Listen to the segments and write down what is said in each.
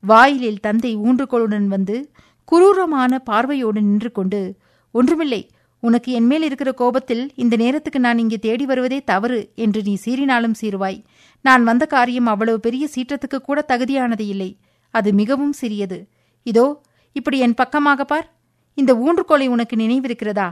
வாயிலில் தந்தை ஊன்றுகோளுடன் வந்து குரூரமான பார்வையோடு நின்று கொண்டு ஒன்றுமில்லை உனக்கு என்மேல் இருக்கிற கோபத்தில் இந்த நேரத்துக்கு நான் இங்கே தேடி வருவதே தவறு என்று நீ சீறினாலும் சீருவாய் நான் வந்த காரியம் அவ்வளவு பெரிய சீற்றத்துக்கு கூட தகுதியானது இல்லை அது மிகவும் சிறியது இதோ இப்படி என் பக்கமாக பார் இந்த ஊன்றுகோலை உனக்கு நினைவிருக்கிறதா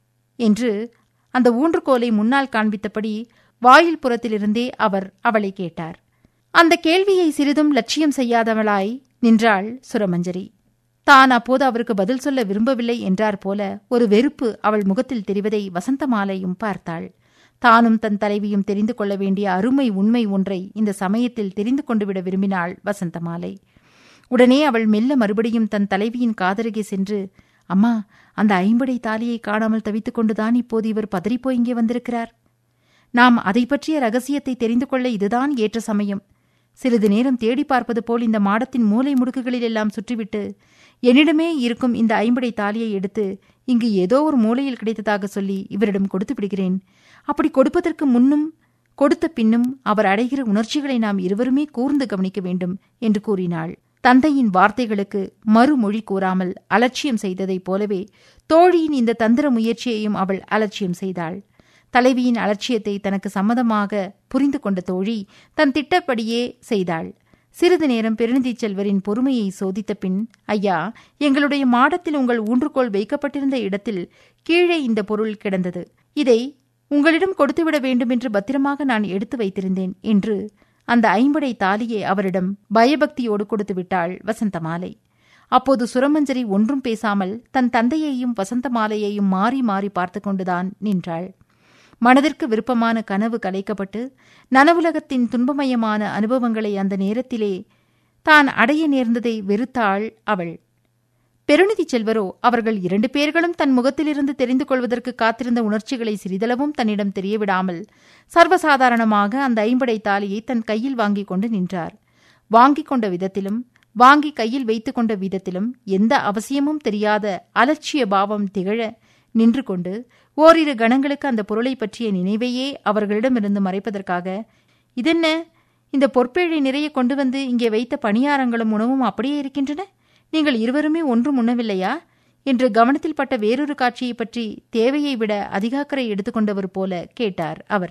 என்று அந்த ஊன்றுகோலை முன்னால் காண்பித்தபடி வாயில் புறத்திலிருந்தே அவர் அவளை கேட்டார் அந்த கேள்வியை சிறிதும் லட்சியம் செய்யாதவளாய் நின்றாள் சுரமஞ்சரி தான் அப்போது அவருக்கு பதில் சொல்ல விரும்பவில்லை என்றார் போல ஒரு வெறுப்பு அவள் முகத்தில் தெரிவதை வசந்தமாலையும் பார்த்தாள் தானும் தன் தலைவியும் தெரிந்து கொள்ள வேண்டிய அருமை உண்மை ஒன்றை இந்த சமயத்தில் தெரிந்து கொண்டு விட விரும்பினாள் வசந்தமாலை உடனே அவள் மெல்ல மறுபடியும் தன் தலைவியின் காதருகே சென்று அம்மா அந்த ஐம்படை தாலியை காணாமல் தவித்துக் கொண்டுதான் இப்போது இவர் பதறிப்போய் இங்கே வந்திருக்கிறார் நாம் அதை பற்றிய ரகசியத்தை தெரிந்து கொள்ள இதுதான் ஏற்ற சமயம் சிறிது நேரம் தேடி பார்ப்பது போல் இந்த மாடத்தின் மூலை முடுக்குகளிலெல்லாம் சுற்றிவிட்டு என்னிடமே இருக்கும் இந்த ஐம்படை தாலியை எடுத்து இங்கு ஏதோ ஒரு மூலையில் கிடைத்ததாக சொல்லி இவரிடம் கொடுத்து விடுகிறேன் அப்படி கொடுப்பதற்கு முன்னும் கொடுத்த பின்னும் அவர் அடைகிற உணர்ச்சிகளை நாம் இருவருமே கூர்ந்து கவனிக்க வேண்டும் என்று கூறினாள் தந்தையின் வார்த்தைகளுக்கு மறுமொழி கூறாமல் அலட்சியம் செய்ததைப் போலவே தோழியின் இந்த தந்திர முயற்சியையும் அவள் அலட்சியம் செய்தாள் தலைவியின் அலட்சியத்தை தனக்கு சம்மதமாக புரிந்து கொண்ட தோழி தன் திட்டப்படியே செய்தாள் சிறிது நேரம் பெருநிதி செல்வரின் பொறுமையை சோதித்த பின் ஐயா எங்களுடைய மாடத்தில் உங்கள் ஊன்றுகோல் வைக்கப்பட்டிருந்த இடத்தில் கீழே இந்த பொருள் கிடந்தது இதை உங்களிடம் கொடுத்துவிட வேண்டுமென்று பத்திரமாக நான் எடுத்து வைத்திருந்தேன் என்று அந்த ஐம்படை தாலியை அவரிடம் பயபக்தியோடு கொடுத்து விட்டாள் வசந்தமாலை அப்போது சுரமஞ்சரி ஒன்றும் பேசாமல் தன் தந்தையையும் வசந்தமாலையையும் மாறி மாறி பார்த்து கொண்டுதான் நின்றாள் மனதிற்கு விருப்பமான கனவு கலைக்கப்பட்டு நனவுலகத்தின் துன்பமயமான அனுபவங்களை அந்த நேரத்திலே தான் அடைய நேர்ந்ததை வெறுத்தாள் அவள் பெருநிதி செல்வரோ அவர்கள் இரண்டு பேர்களும் தன் முகத்திலிருந்து தெரிந்து கொள்வதற்கு காத்திருந்த உணர்ச்சிகளை சிறிதளவும் தன்னிடம் தெரியவிடாமல் சர்வசாதாரணமாக அந்த ஐம்படை தாலியை தன் கையில் வாங்கிக் கொண்டு நின்றார் வாங்கிக் கொண்ட விதத்திலும் வாங்கி கையில் வைத்துக் கொண்ட விதத்திலும் எந்த அவசியமும் தெரியாத அலட்சிய பாவம் திகழ நின்று கொண்டு ஓரிரு கணங்களுக்கு அந்த பொருளை பற்றிய நினைவையே அவர்களிடமிருந்து மறைப்பதற்காக இதென்ன இந்த பொற்பேழை நிறைய கொண்டு வந்து இங்கே வைத்த பணியாரங்களும் உணவும் அப்படியே இருக்கின்றன நீங்கள் இருவருமே ஒன்றும் உண்ணவில்லையா என்று கவனத்தில் பட்ட வேறொரு காட்சியை பற்றி தேவையை விட அதிகாக்கரை எடுத்துக்கொண்டவர் போல கேட்டார் அவர்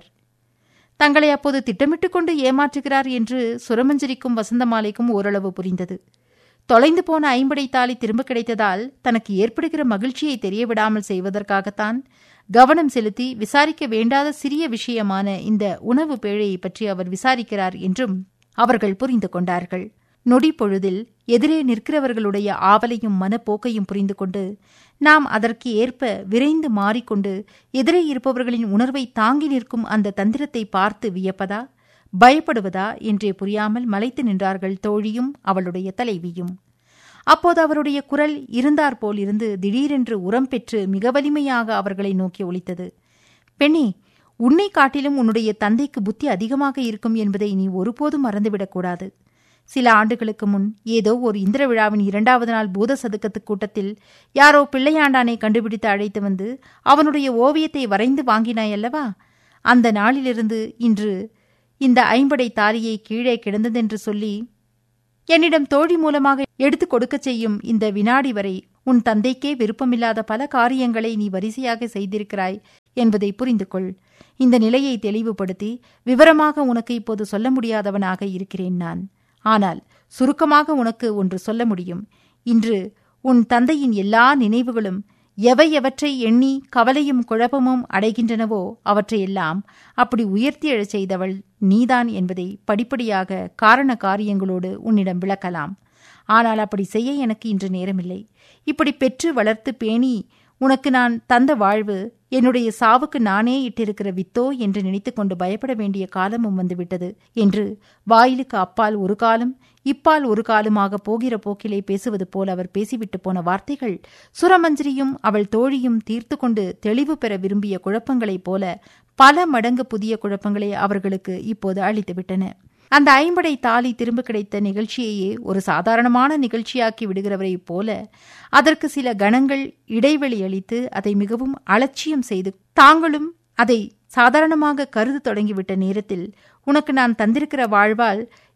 தங்களை அப்போது திட்டமிட்டுக் கொண்டு ஏமாற்றுகிறார் என்று சுரமஞ்சரிக்கும் வசந்தமாலைக்கும் ஓரளவு புரிந்தது தொலைந்து போன ஐம்படை தாலி திரும்ப கிடைத்ததால் தனக்கு ஏற்படுகிற மகிழ்ச்சியை தெரியவிடாமல் செய்வதற்காகத்தான் கவனம் செலுத்தி விசாரிக்க வேண்டாத சிறிய விஷயமான இந்த உணவு பேழையை பற்றி அவர் விசாரிக்கிறார் என்றும் அவர்கள் புரிந்து கொண்டார்கள் நொடி பொழுதில் எதிரே நிற்கிறவர்களுடைய ஆவலையும் மனப்போக்கையும் புரிந்து கொண்டு நாம் அதற்கு ஏற்ப விரைந்து மாறிக்கொண்டு எதிரே இருப்பவர்களின் உணர்வை தாங்கி நிற்கும் அந்த தந்திரத்தை பார்த்து வியப்பதா பயப்படுவதா என்றே புரியாமல் மலைத்து நின்றார்கள் தோழியும் அவளுடைய தலைவியும் அப்போது அவருடைய குரல் இருந்தார் போல் இருந்து திடீரென்று உரம் பெற்று மிக வலிமையாக அவர்களை நோக்கி ஒலித்தது பெண்ணே உன்னை காட்டிலும் உன்னுடைய தந்தைக்கு புத்தி அதிகமாக இருக்கும் என்பதை நீ ஒருபோதும் மறந்துவிடக்கூடாது சில ஆண்டுகளுக்கு முன் ஏதோ ஒரு இந்திர விழாவின் இரண்டாவது நாள் பூத சதுக்கத்து கூட்டத்தில் யாரோ பிள்ளையாண்டானை கண்டுபிடித்து அழைத்து வந்து அவனுடைய ஓவியத்தை வரைந்து வாங்கினாய் அல்லவா அந்த நாளிலிருந்து இன்று இந்த ஐம்படை தாலியை கீழே கிடந்ததென்று சொல்லி என்னிடம் தோழி மூலமாக எடுத்துக் கொடுக்கச் செய்யும் இந்த வினாடி வரை உன் தந்தைக்கே விருப்பமில்லாத பல காரியங்களை நீ வரிசையாக செய்திருக்கிறாய் என்பதை புரிந்து கொள் இந்த நிலையை தெளிவுபடுத்தி விவரமாக உனக்கு இப்போது சொல்ல முடியாதவனாக இருக்கிறேன் நான் ஆனால் சுருக்கமாக உனக்கு ஒன்று சொல்ல முடியும் இன்று உன் தந்தையின் எல்லா நினைவுகளும் எவை எவற்றை எண்ணி கவலையும் குழப்பமும் அடைகின்றனவோ அவற்றையெல்லாம் அப்படி உயர்த்தி எழச் செய்தவள் நீதான் என்பதை படிப்படியாக காரண காரியங்களோடு உன்னிடம் விளக்கலாம் ஆனால் அப்படி செய்ய எனக்கு இன்று நேரமில்லை இப்படி பெற்று வளர்த்து பேணி உனக்கு நான் தந்த வாழ்வு என்னுடைய சாவுக்கு நானே இட்டிருக்கிற வித்தோ என்று நினைத்துக்கொண்டு பயப்பட வேண்டிய காலமும் வந்துவிட்டது என்று வாயிலுக்கு அப்பால் ஒரு காலம் இப்பால் ஒரு காலமாக போகிற போக்கிலே பேசுவது போல் அவர் பேசிவிட்டு போன வார்த்தைகள் சுரமஞ்சரியும் அவள் தோழியும் தீர்த்து கொண்டு தெளிவு பெற விரும்பிய குழப்பங்களைப் போல பல மடங்கு புதிய குழப்பங்களை அவர்களுக்கு இப்போது அளித்துவிட்டன அந்த ஐம்படை தாலி திரும்ப கிடைத்த நிகழ்ச்சியையே ஒரு சாதாரணமான நிகழ்ச்சியாக்கி விடுகிறவரைப் போல அதற்கு சில கணங்கள் இடைவெளி அளித்து அதை மிகவும் அலட்சியம் செய்து தாங்களும் அதை சாதாரணமாக கருது தொடங்கிவிட்ட நேரத்தில் உனக்கு நான் தந்திருக்கிற வாழ்வால்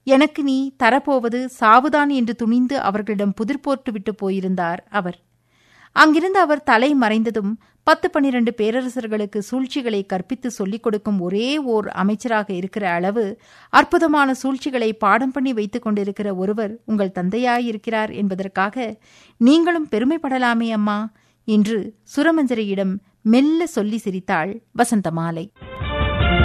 எனக்கு நீ தரப்போவது சாவுதான் என்று துணிந்து அவர்களிடம் புதிர் போட்டுவிட்டு போயிருந்தார் அவர் அங்கிருந்து அவர் தலை மறைந்ததும் பத்து பன்னிரண்டு பேரரசர்களுக்கு சூழ்ச்சிகளை கற்பித்து சொல்லிக் கொடுக்கும் ஒரே ஓர் அமைச்சராக இருக்கிற அளவு அற்புதமான சூழ்ச்சிகளை பாடம் பண்ணி வைத்துக் கொண்டிருக்கிற ஒருவர் உங்கள் தந்தையாயிருக்கிறார் என்பதற்காக நீங்களும் பெருமைப்படலாமே அம்மா என்று சுரமஞ்சரியிடம் மெல்ல சொல்லி சிரித்தாள் வசந்தமாலை